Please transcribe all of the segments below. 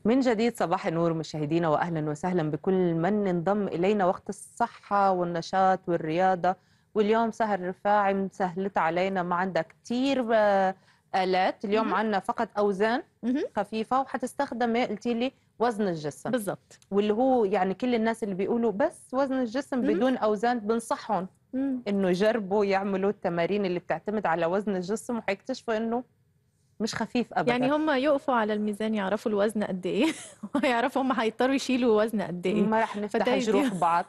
من جديد صباح النور مشاهدينا واهلا وسهلا بكل من انضم الينا وقت الصحه والنشاط والرياضه واليوم سهر رفاعي مسهلت علينا ما عندها كثير الات اليوم مهم. عندنا فقط اوزان مهم. خفيفه وحتستخدمي قلتي لي وزن الجسم بالضبط واللي هو يعني كل الناس اللي بيقولوا بس وزن الجسم مم. بدون اوزان بنصحهم مم. انه يجربوا يعملوا التمارين اللي بتعتمد على وزن الجسم وحيكتشفوا انه مش خفيف ابدا يعني هم يقفوا على الميزان يعرفوا الوزن قد ايه ويعرفوا هم هيضطروا يشيلوا وزن قد ايه ما رح نفتح فده جروح يدي- بعض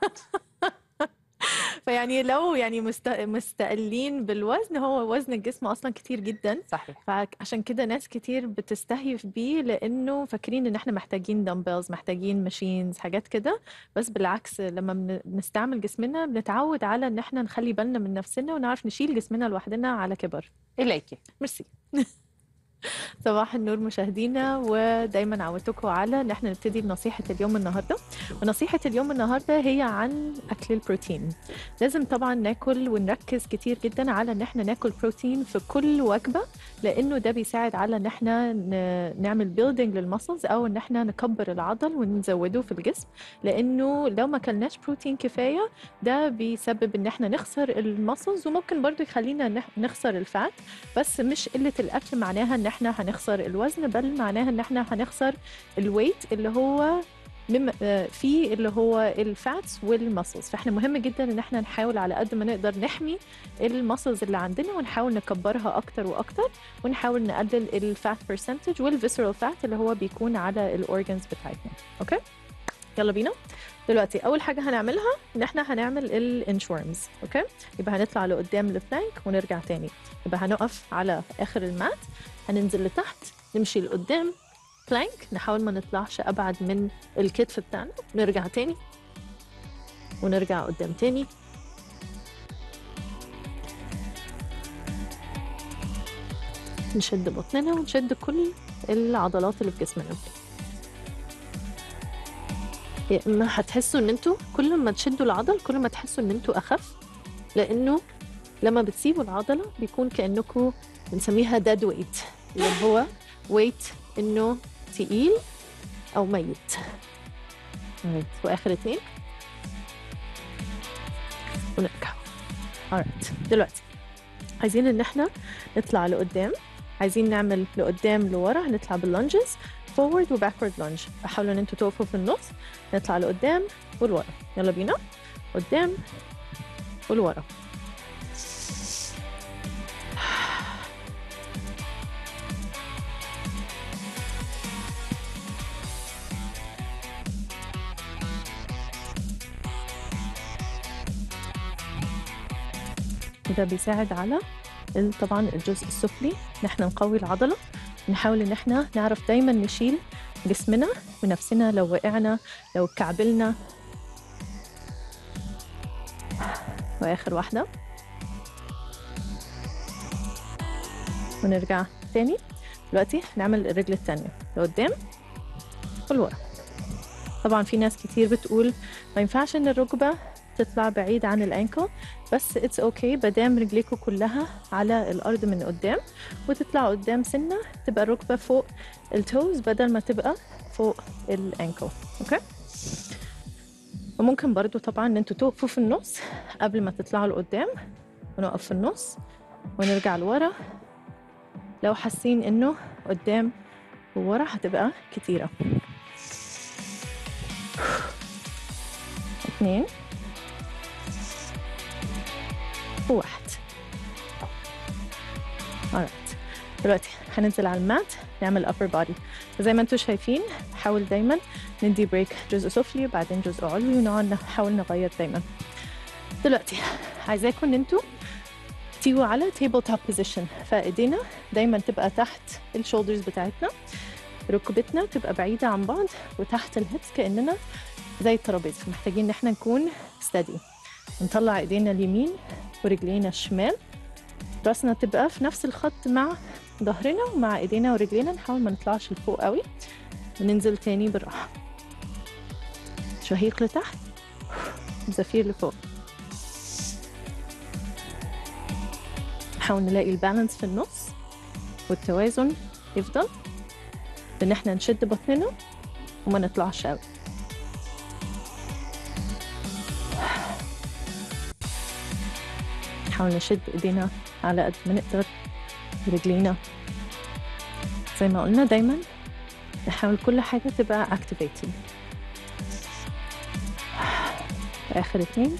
فيعني لو يعني مست... مستقلين بالوزن هو وزن الجسم اصلا كتير جدا صحيح فعشان كده ناس كتير بتستهيف بيه لانه فاكرين ان احنا محتاجين دمبلز محتاجين ماشينز حاجات كده بس بالعكس لما بن- بنستعمل جسمنا بنتعود على ان احنا نخلي بالنا من نفسنا ونعرف نشيل جسمنا لوحدنا على كبر اليك ميرسي صباح النور مشاهدينا ودايما عودتكم على ان احنا نبتدي بنصيحه اليوم النهارده ونصيحه اليوم النهارده هي عن اكل البروتين لازم طبعا ناكل ونركز كتير جدا على ان احنا ناكل بروتين في كل وجبه لانه ده بيساعد على ان احنا ن- نعمل بيلدينج للمسلز او ان احنا نكبر العضل ونزوده في الجسم لانه لو ما كلناش بروتين كفايه ده بيسبب ان احنا نخسر المسلز وممكن برضو يخلينا نح- نخسر الفات بس مش قلة الأكل معناها إن إحنا هنخسر الوزن بل معناها إن إحنا هنخسر الويت اللي هو مم آه، فيه اللي هو الفاتس والمسلز فاحنا مهم جدا ان احنا نحاول على قد ما نقدر نحمي المسلز اللي عندنا ونحاول نكبرها اكتر واكتر ونحاول نقلل الفات برسنتج والفيسرال فات اللي هو بيكون على الاورجنز بتاعتنا اوكي يلا بينا دلوقتي اول حاجه هنعملها ان احنا هنعمل الانشورمز اوكي يبقى هنطلع لقدام البلانك ونرجع تاني يبقى هنقف على اخر المات هننزل لتحت نمشي لقدام بلانك نحاول ما نطلعش ابعد من الكتف بتاعنا نرجع تاني ونرجع قدام تاني نشد بطننا ونشد كل العضلات اللي في جسمنا يا اما هتحسوا ان انتوا كل ما تشدوا العضل كل ما تحسوا ان انتوا اخف لانه لما بتسيبوا العضله بيكون كانكم بنسميها ديد ويت اللي هو ويت انه تقيل او ميت واخر اتنين ونرجع alright دلوقتي عايزين ان احنا نطلع لقدام عايزين نعمل لقدام لورا هنطلع باللونجز فورورد وباكورد لونج حاولوا ان انتوا تقفوا في النص نطلع لقدام ولورا يلا بينا قدام ولورا ده بيساعد على ال- طبعا الجزء السفلي ان احنا نقوي العضله نحاول ان احنا نعرف دايما نشيل جسمنا ونفسنا لو وقعنا لو كعبلنا واخر واحده ونرجع تاني دلوقتي هنعمل الرجل التانية لقدام ولورا طبعا في ناس كتير بتقول ما ينفعش ان الركبه تطلع بعيد عن الانكل بس اتس اوكي okay بدام رجليكوا كلها على الارض من قدام وتطلع قدام سنه تبقى الركبه فوق التوز بدل ما تبقى فوق الانكل اوكي وممكن برضو طبعا ان انتوا تقفوا في النص قبل ما تطلعوا لقدام ونقف في النص ونرجع لورا لو حاسين انه قدام وورا هتبقى كتيره اتنين وواحد alright دلوقتي هننزل على المات نعمل upper body زي ما انتم شايفين حاول دايما ندي بريك جزء سفلي بعدين جزء علوي ونقعد نحاول نغير دايما دلوقتي عايزاكم ان انتوا تيجوا على تيبل توب بوزيشن فايدينا دايما تبقى تحت الشولدرز بتاعتنا ركبتنا تبقى بعيدة عن بعض وتحت الهيبس كأننا زي الترابيزة محتاجين ان احنا نكون steady نطلع ايدينا اليمين ورجلينا الشمال راسنا تبقى في نفس الخط مع ظهرنا ومع ايدينا ورجلينا نحاول ما نطلعش لفوق قوي وننزل تاني بالراحة شهيق لتحت زفير لفوق نحاول نلاقي البالانس في النص والتوازن يفضل بان احنا نشد بطننا وما نطلعش قوي نحاول نشد ايدينا على قد ما نقدر رجلينا زي ما قلنا دايما نحاول كل حاجة تبقى activating آخر اتنين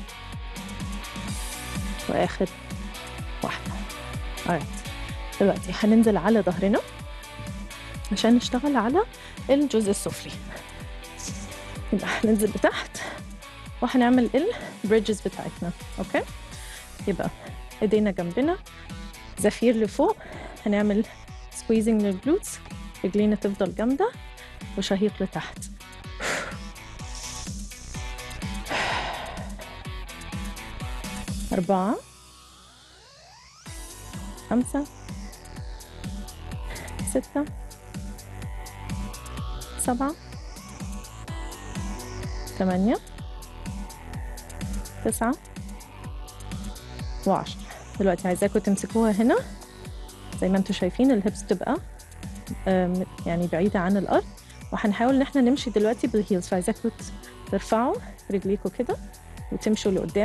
وآخر واحدة alright دلوقتي هننزل على ظهرنا عشان نشتغل على الجزء السفلي يبقى هننزل لتحت وهنعمل البريدجز بتاعتنا اوكي يبقى ايدينا جنبنا زفير لفوق هنعمل سكويزنج للجلوتس رجلينا تفضل جامدة وشهيق لتحت أربعة خمسة ستة سبعة ثمانية تسعة وعشرة دلوقتي عايزاكم تمسكوها هنا زي ما انتم شايفين الهيبس تبقى آم، يعني بعيدة عن الأرض وهنحاول إن احنا نمشي دلوقتي بالهيلز فعايزاكم ترفعوا رجليكم كده وتمشوا لقدام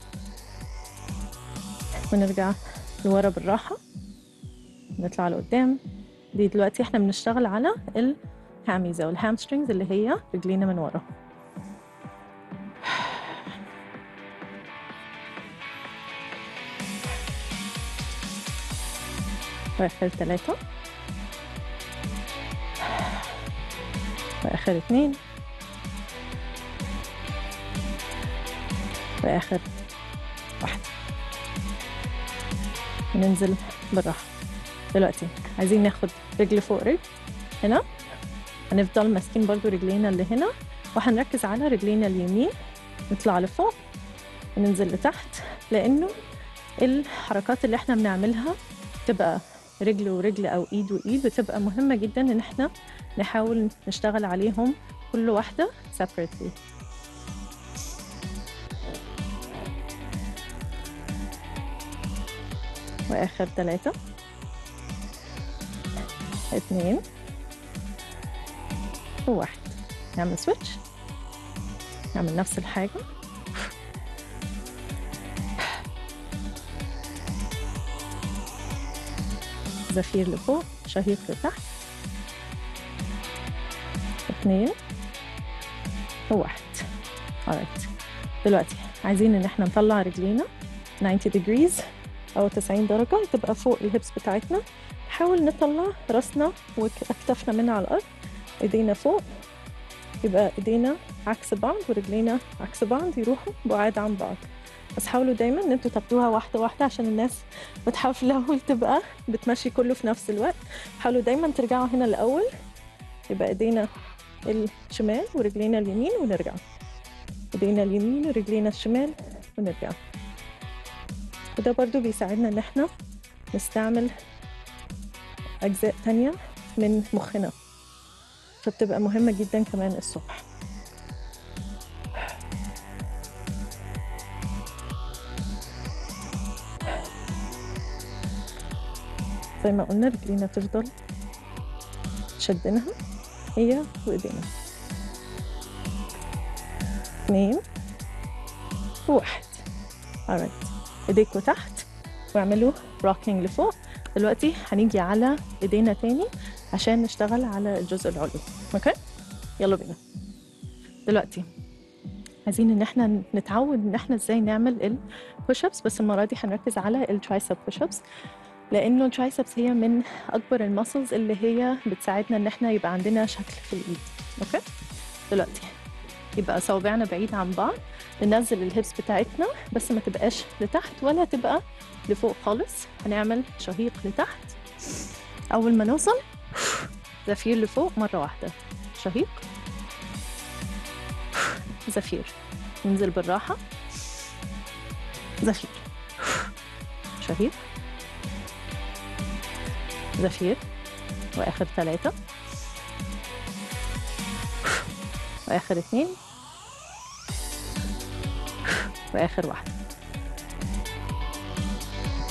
ونرجع لورا بالراحة نطلع لقدام دي دلوقتي احنا بنشتغل على الهاميز أو الهامسترينجز اللي هي رجلينا من ورا وآخر ثلاثة وآخر اتنين وآخر واحدة وننزل بالراحة دلوقتي عايزين ناخد رجل فوق رجل هنا هنفضل ماسكين برضو رجلينا اللي هنا وهنركز على رجلينا اليمين نطلع لفوق وننزل لتحت لأنه الحركات اللي احنا بنعملها تبقى رجل ورجل او ايد وايد بتبقى مهمه جدا ان احنا نحاول نشتغل عليهم كل واحده separately واخر ثلاثه اثنين وواحد نعمل سويتش نعمل نفس الحاجه زفير لفوق شهيق لتحت اثنين وواحد alright دلوقتي عايزين ان احنا نطلع رجلينا 90 degrees او 90 درجة تبقى فوق الهبس بتاعتنا نحاول نطلع راسنا واكتافنا من على الارض ايدينا فوق يبقى ايدينا عكس بعض ورجلينا عكس بعض يروحوا بعاد عن بعض بس حاولوا دايما ان انتوا تاخدوها واحده واحده عشان الناس بتحاول في الاول تبقى بتمشي كله في نفس الوقت حاولوا دايما ترجعوا هنا الاول يبقى ايدينا الشمال ورجلينا اليمين ونرجع ايدينا اليمين ورجلينا الشمال ونرجع وده برضو بيساعدنا ان احنا نستعمل اجزاء تانية من مخنا فبتبقى مهمة جدا كمان الصبح زي ما قلنا رجلينا تفضل شدينها هي وايدينا اثنين وواحد alright ايديكوا تحت واعملوا روكينج لفوق دلوقتي هنيجي على ايدينا تاني عشان نشتغل على الجزء العلوي اوكي يلا بينا دلوقتي عايزين ان احنا نتعود ان احنا ازاي نعمل البوش ابس بس المره دي هنركز على الترايسب بوش ابس لانه الترايسبس هي من اكبر المسلز اللي هي بتساعدنا ان احنا يبقى عندنا شكل في الايد اوكي دلوقتي يبقى صوابعنا بعيد عن بعض ننزل الهيبس بتاعتنا بس ما تبقاش لتحت ولا تبقى لفوق خالص هنعمل شهيق لتحت اول ما نوصل زفير لفوق مره واحده شهيق زفير ننزل بالراحه زفير شهيق زفير واخر ثلاثة واخر اثنين واخر واحدة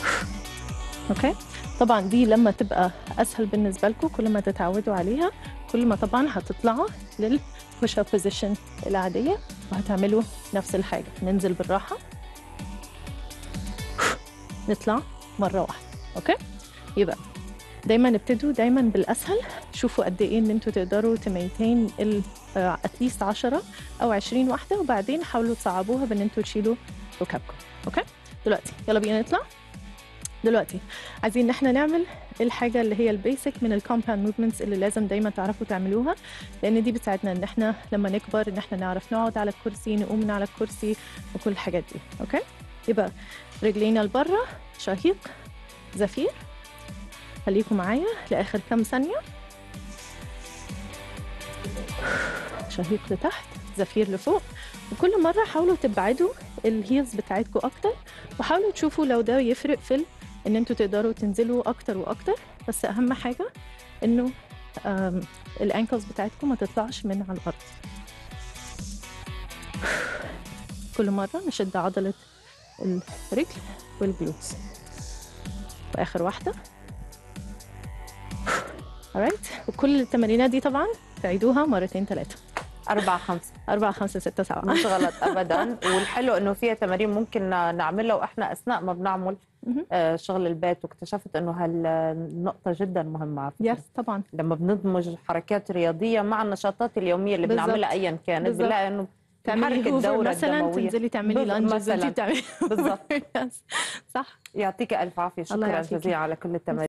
اوكي طبعا دي لما تبقى اسهل بالنسبة لكم كل ما تتعودوا عليها كل ما طبعا هتطلعوا للبوش اب بوزيشن العاديه وهتعملوا نفس الحاجه ننزل بالراحه نطلع مره واحده اوكي يبقى دايما ابتدوا دايما بالاسهل شوفوا قد ايه ان انتوا تقدروا تميتين اتليست 10 او 20 واحده وبعدين حاولوا تصعبوها بان انتوا تشيلوا ركابكم اوكي دلوقتي يلا بينا نطلع دلوقتي عايزين ان احنا نعمل الحاجه اللي هي البيسك من الكومباوند موفمنتس اللي لازم دايما تعرفوا تعملوها لان دي بتساعدنا ان احنا لما نكبر ان احنا نعرف نقعد على الكرسي نقوم من على الكرسي وكل الحاجات دي اوكي يبقى رجلينا لبره شهيق زفير خليكم معايا لاخر كام ثانيه شهيق لتحت زفير لفوق وكل مرة حاولوا تبعدوا الهيلز بتاعتكم أكتر وحاولوا تشوفوا لو ده يفرق في ال- إن أنتوا تقدروا تنزلوا أكتر وأكتر بس أهم حاجة إنه آم، الأنكلز بتاعتكم ما تطلعش من على الأرض كل مرة نشد عضلة الرجل والجلوتس وآخر واحدة alright وكل التمارينات دي طبعا تعيدوها مرتين ثلاثة أربعة خمسة أربعة خمسة ستة سبعة مش غلط أبدا والحلو إنه فيها تمارين ممكن نعملها وإحنا أثناء ما بنعمل مهم. آه، شغل البيت واكتشفت إنه هالنقطة جدا مهمة على فكرة. يس طبعا لما بندمج الحركات الرياضية مع النشاطات اليومية اللي بالظبط. بنعملها أيا كانت بالظبط. بنلاقي إنه تعملي بنحرك هوفر الدورة مثلا الدموية. تنزلي تعملي بز- لانجز مثلاً. وانتي بتعملي بالظبط يس. صح يعطيك ألف عافية الله شكرا يعافيكي. جزيلا على كل التمارين